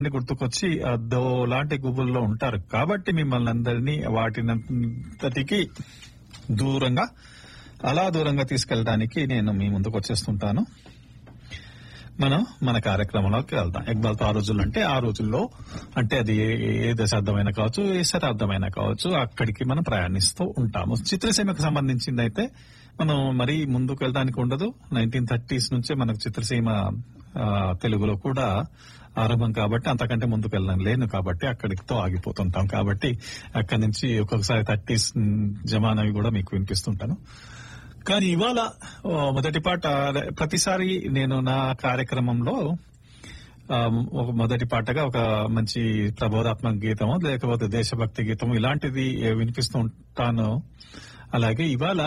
గుర్తుకొచ్చి అదో లాంటి గుబుల్లో ఉంటారు కాబట్టి మిమ్మల్ని అందరినీ వాటినంతటికి దూరంగా అలా దూరంగా తీసుకెళ్ళడానికి నేను మీ ముందుకు వచ్చేస్తుంటాను మనం మన కార్యక్రమంలోకి వెళ్దాం ఎక్బాల్తో ఆ రోజుల్లో అంటే ఆ రోజుల్లో అంటే అది ఏ ఏ దశాబ్దమైనా కావచ్చు ఏ శతాబ్దమైనా కావచ్చు అక్కడికి మనం ప్రయాణిస్తూ ఉంటాము చిత్రసీమకు సంబంధించింది అయితే మనం మరీ ముందుకు వెళ్ళడానికి ఉండదు నైన్టీన్ థర్టీస్ నుంచే మనకు చిత్రసీమ ఆ, తెలుగులో కూడా ఆరంభం కాబట్టి అంతకంటే ముందుకు వెళ్ళడం లేను కాబట్టి అక్కడితో ఆగిపోతుంటాం కాబట్టి అక్కడి నుంచి ఒక్కొక్కసారి థర్టీస్ జమానవి కూడా మీకు వినిపిస్తుంటాను కానీ ఇవాళ ఆ, మొదటి పాట ప్రతిసారి నేను నా కార్యక్రమంలో ఆ, ఒక మొదటి పాటగా ఒక మంచి ప్రబోధాత్మక గీతము లేకపోతే దేశభక్తి గీతము ఇలాంటిది వినిపిస్తూ ఉంటాను అలాగే ఇవాళ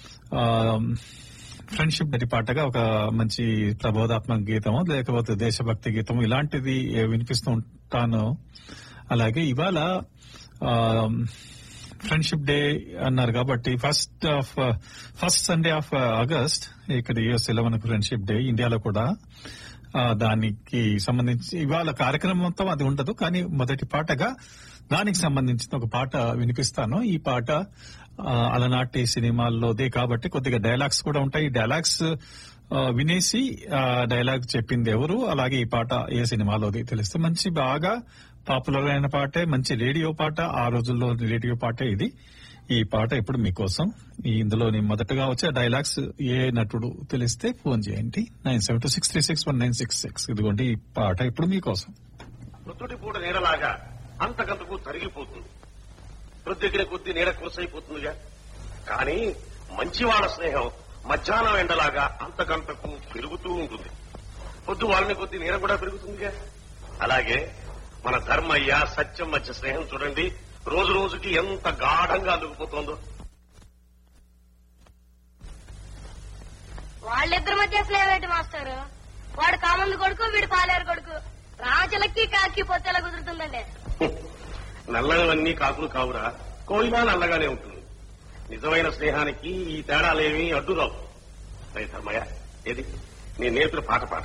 ఫ్రెండ్షిప్ మొదటి పాటగా ఒక మంచి ప్రబోధాత్మక గీతము లేకపోతే దేశభక్తి గీతము ఇలాంటిది వినిపిస్తూ ఉంటాను అలాగే ఇవాళ ఆ, ఫ్రెండ్షిప్ డే అన్నారు కాబట్టి first of first Sunday of August ఇక్కడ యుఎస్ఏలో మనకు ఫ్రెండ్షిప్ డే ఇండియాలో కూడా ఆ, దానికి సంబంధించి ఇవాళ కార్యక్రమం మొత్తం అది ఉండదు కానీ మొదటి పాటగా దానికి సంబంధించిన ఒక పాట వినిపిస్తాను ఈ పాట ఆ, అలనాటి సినిమాల్లోదే కాబట్టి కొద్దిగా డైలాగ్స్ కూడా ఉంటాయి ఈ డైలాగ్స్ ఆ, వినేసి ఆ డైలాగ్ చెప్పింది ఎవరు అలాగే ఈ పాట ఏ సినిమాలోది తెలిస్తే మంచి బాగా పాపులర్ అయిన పాటే మంచి రేడియో పాట ఆ రోజుల్లో రేడియో పాటే ఇది ఈ పాట ఇప్పుడు మీకోసం ఈ ఇందులోని మొదటగా వచ్చే డైలాగ్స్ ఏ నటుడు తెలిస్తే ఫోన్ చేయండి nine seven two six three six one nine six six ఇదిగోండి ఈ పాట ఇప్పుడు మీకోసం మృతుడి పూట నీడలాగా అంతకంతకు తరిగిపోతుంది ప్రొద్దుగిన కొద్ది నీడ కొరసైపోతుందిగా కానీ మంచివాళ్ళ స్నేహం మధ్యాహ్నం ఎండలాగా అంతకంతకు పెరుగుతూ ఉంటుంది పొద్దు వాళ్ళని కొద్ది నీడ కూడా పెరుగుతుందిగా అలాగే మన ధర్మయ్య సత్యం మధ్య స్నేహం చూడండి రోజు రోజుకి ఎంత గాఢంగా అందుకుపోతుందో వాళ్ళిద్దరి మధ్య స్నేహం ఏంటి మాస్టారు వాడు కామంది కొడుకు వీడు పాలేరు కొడుకు రాజలకి కాకి పోతే ఎలా కుదురుతుందండి నల్లనివన్నీ కాకులు కావురా కోయిలా నల్లగానే ఉంటుంది నిజమైన స్నేహానికి ఈ తేడాలేమీ అడ్డురావు రే ధర్మయ్య ఏది నేను నేర్పిన పాట పాట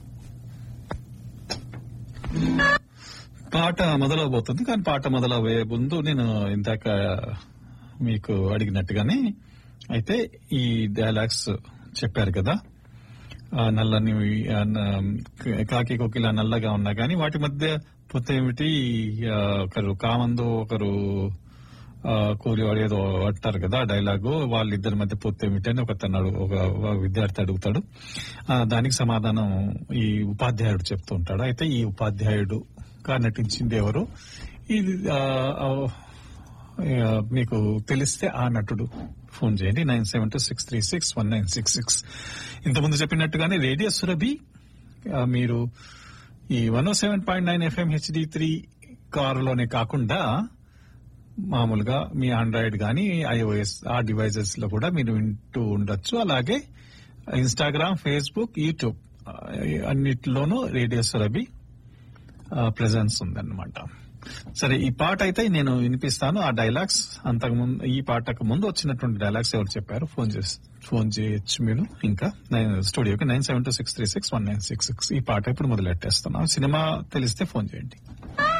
పాట మొదలవబోతుంది కానీ పాట మొదలవే ముందు నేను ఇందాక మీకు అడిగినట్టుగానే అయితే ఈ డైలాగ్స్ చెప్పారు కదా ఆ నల్లని ఆ న- కాకి కోకిల నల్లగా ఉన్నా కానీ వాటి మధ్య పొత్తు ఏమిటి ఆ, ఒకరు కామందు ఒకరు ఆ, కూలివాడు ఏదో అంటారు కదా డైలాగు వాళ్ళిద్దరి మధ్య పొత్తు ఏమిటి అని ఒక తను అడుగు- ఒక విద్యార్థి అడుగుతాడు ఆ, దానికి సమాధానం ఈ ఉపాధ్యాయుడు చెప్తూ ఉంటాడు అయితే ఈ ఉపాధ్యాయుడుగా నటించింది ఎవరు ఇది ఆ, ఆ, ఆ, మీకు తెలిస్తే ఆ నటుడు ఫోన్ చేయండి nine seven two six three six one nine six six ఇంతకుముందు చెప్పినట్టుగానే రేడియో సురభి ఆ, మీరు ఈ one seven point nine FM HD three కారులోనే కాకుండా మామూలుగా మీ ఆండ్రాయిడ్ కానీ ఐఓఎస్ ఆ డివైజెస్ లో కూడా మీరు వింటూ ఉండొచ్చు అలాగే ఇన్స్టాగ్రామ్ ఫేస్బుక్ యూట్యూబ్ ఆ, అన్నిటిలోనూ రేడియో సురభి ప్రెజెన్స్ ఉందన్నమాట సరే ఈ పాట అయితే నేను వినిపిస్తాను ఆ డైలాగ్స్ అంతకు ముందు ఈ పాటకు ముందు వచ్చినటువంటి డైలాగ్స్ ఎవరు చెప్పారు ఫోన్ చేసి ఫోన్ చేయొచ్చు మీరు ఇంకా నైన్ స్టూడియోకి nine seven two six three six one nine six six ఈ పాట ఇప్పుడు మొదలెట్టేస్తున్నాం సినిమా తెలిస్తే ఫోన్ చేయండి ఆ